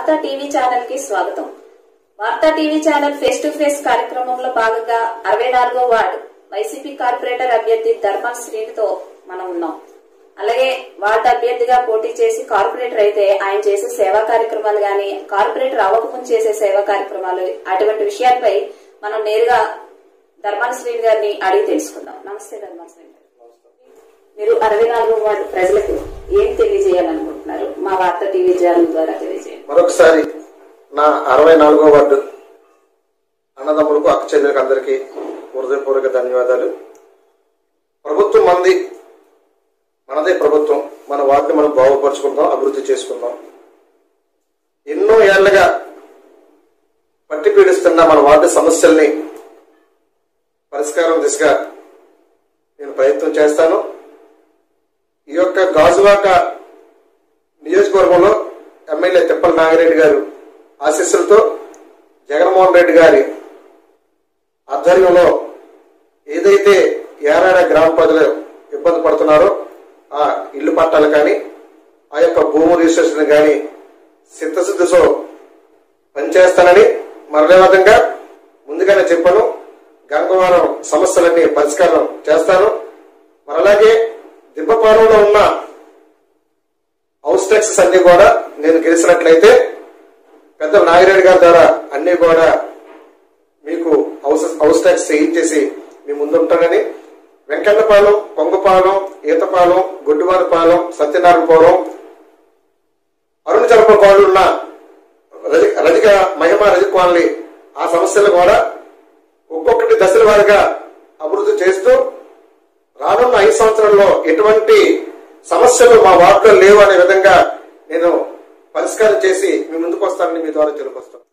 వార్తా TV channel కి స్వాగతం Vaartha TV channel face to face కార్యక్రమంలో భాగంగా అరవై నాలుగో వార్డు వైసీపీ కార్పొరేటర్ అభ్యర్థి ధర్మల్ శ్రీనితో మనం ఉన్నాం అలాగే వార్డు అభ్యర్థిగా పోటీ చేసి కార్పొరేటర్ అయితే ఆయన చేసే సేవా కార్యక్రమాలు గాని కార్పొరేటర్ అవ్వకముందు చేసే సేవా కార్యక్రమాలు అటువంటి విషయాలపై మనం నేరుగా ధర్మాన శ్రీని గారిని అడిగి తెలుసుకుందాం నమస్తే ధర్మాన శ్రీని గారు మీరు అరవై నాలుగో వార్డు ప్రజలకు ఏం తెలియజేయాలనుకుంటున్నారు మా వార్తా టీవీ ఛానల్ ద్వారా తెలియజేయండి మరొకసారి నా అరవై నాలుగో వార్డు అన్నదమ్ములకు అక్క చెల్లెలకు అందరికీ హృదయపూర్వక ధన్యవాదాలు ప్రభుత్వం మంది మనదే ప్రభుత్వం మన వార్డుని మనం బాగుపరుచుకుందాం అభివృద్ధి చేసుకుందాం ఎన్నో ఏళ్లుగా పట్టి పీడిస్తున్న మన వార్డు సమస్యల్ని పరిష్కారం దిశగా నేను ప్రయత్నం చేస్తాను ఈ యొక్క గాజువాక నియోజకవర్గంలో ఎమ్మెల్యే తిప్పల నాగిరెడ్డి గారు ఆశీస్సులతో జగన్మోహన్ రెడ్డి గారి ఆధ్వర్యంలో ఏదైతే ఏరాడ గ్రామ ప్రజలు ఇబ్బంది పడుతున్నారో ఆ ఇల్లు పట్టాలు కానీ ఆ యొక్క భూమి రిజిస్ట్రేషన్ కానీ సిద్ధశుద్ధితో పనిచేస్తానని మరలే విధంగా ముందుగానే చెప్పాను గంగవరం సమస్యలన్నీ పరిష్కారం చేస్తాను మరి అలాగే దిబ్బపాలెంలో ఉన్న హౌస్ ట్యాక్సెస్ అన్ని కూడా నేను గెలిచినట్లయితే పెద్ద నాగిరెడ్డి గారి ద్వారా అన్ని కూడా మీకు హౌస్ హౌస్ ట్యాక్స్ చేయించేసి మీ ముందుంటానని వెంకన్నపాలెం పొంగపాలెం ఈతపాలెం గొడ్డువారిపాలెం సత్యనారాయణపురం అరుణ జలప కాళ్ళు ఉన్న రజ- రజిక మహిమ రజక కాలనీ ఆ సమస్యలు కూడా ఒక్కొక్కటి దశల వారీగా అభివృద్ధి చేస్తూ రానున్న ఐదు సంవత్సరాల్లో ఎటువంటి సమస్యలు మా వార్డులో లేవు అనే విధంగా నేను పరిష్కారం చేసి మీ ముందుకు వస్తానని మీ ద్వారా తెలుపొస్తాను